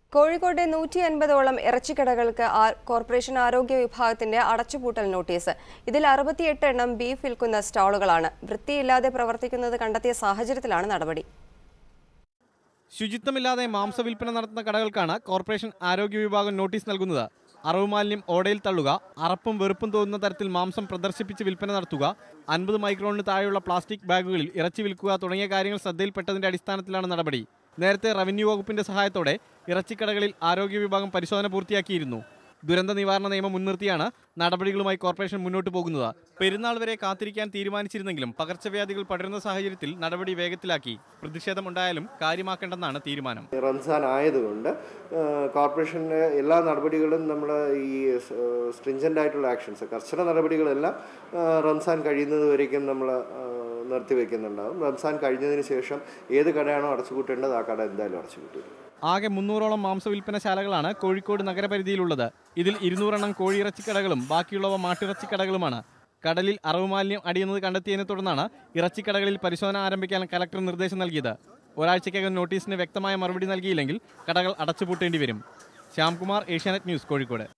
കോഴിക്കോട്ടെ നൂറ്റി അൻപതോളം ഇറച്ചിക്കടകൾക്ക് ആ- കോർപ്പറേഷൻ ആരോഗ്യ വിഭാഗത്തിന്റെ അടച്ചുപൂട്ടൽ നോട്ടീസ് ഇതിൽ അറുപത്തിയെട്ട് എണ്ണം ബീഫ് വിൽക്കുന്ന സ്റ്റാളുകളാണ് വൃത്തിയില്ലാതെ പ്രവർത്തിക്കുന്നത് കണ്ടെത്തിയ സാഹചര്യത്തിലാണ് നടപടി ശുചിത്വമില്ലാതെ മാംസവിൽപ്പന നടത്തുന്ന കടകൾക്കാണ് കോർപ്പറേഷൻ ആരോഗ്യ വിഭാഗം നോട്ടീസ് നൽകുന്നത് അറവ് മാലിന്യം ഓടയിൽ തള്ളുക അറപ്പും വെറുപ്പും തോന്നുന്ന തരത്തിൽ മാംസം പ്രദർശിപ്പിച്ച് വിൽപ്പന നടത്തുക അൻപത് മൈക്രോണിന് താഴെയുള്ള പ്ലാസ്റ്റിക് ബാഗുകളിൽ ഇറച്ചി വിൽക്കുക തുടങ്ങിയ കാര്യങ്ങൾ ശ്രദ്ധയിൽപ്പെട്ടതിന്റെ അടിസ്ഥാനത്തിലാണ് നടപടി നേരത്തെ റവന്യൂ വകുപ്പിന്റെ സഹായത്തോടെ ഇറച്ചിക്കടകളിൽ ആരോഗ്യ വിഭാഗം പരിശോധന പൂർത്തിയാക്കിയിരുന്നു ദുരന്ത നിവാരണ നിയമം മുൻനിർത്തിയാണ് നടപടികളുമായി കോർപ്പറേഷൻ മുന്നോട്ട് പോകുന്നത് പെരുന്നാൾ വരെ കാത്തിരിക്കാൻ തീരുമാനിച്ചിരുന്നെങ്കിലും പകർച്ചവ്യാധികൾ പടരുന്ന സാഹചര്യത്തിൽ നടപടി വേഗത്തിലാക്കി പ്രതിഷേധമുണ്ടായാലും കാര്യമാക്കേണ്ടെന്നാണ് തീരുമാനം റംസാൻ ആയതുകൊണ്ട് കോർപ്പറേഷൻ്റെ എല്ലാ നടപടികളും നമ്മൾ ഈ സ്ട്രിഞ്ചൻ്റ് ആയിട്ടുള്ള ആക്ഷൻസ് കർശന നടപടികളെല്ലാം ആ, റംസാൻ കഴിയുന്നത് വരേക്കും നമ്മൾ നിർത്തിവെക്കുന്നുണ്ടാകും റംസാൻ കഴിഞ്ഞതിന് ശേഷം ഏത് കടയാണോ അടച്ചുപൂട്ടേണ്ടത് ആ കട എന്തായാലും അടച്ചുപൂട്ടും ആകെ മുന്നൂറോളം മാംസവിൽപ്പനശാലകളാണ് കോഴിക്കോട് നഗരപരിധിയിലുള്ളത് ഇതിൽ ഇരുന്നൂറെണ്ണം കോഴിയിറച്ചിക്കടകളും ബാക്കിയുള്ളവ മാട്ടിറച്ചിക്കടകളുമാണ് കടലിൽ അറവ് മാലിന്യം അടിയുന്നത് കണ്ടെത്തിയതിനെ തുടർന്നാണ് ഇറച്ചിക്കടകളിൽ പരിശോധന ആരംഭിക്കാൻ കലക്ടർ നിർദ്ദേശം നൽകിയത് ഒരാഴ്ചയ്ക്കകം നോട്ടീസിന് വ്യക്തമായ മറുപടി നൽകിയില്ലെങ്കിൽ കടകൾ അടച്ചുപൂട്ടേണ്ടി വരും ശ്യാംകുമാർ ഏഷ്യാനെറ്റ് ന്യൂസ് കോഴിക്കോട്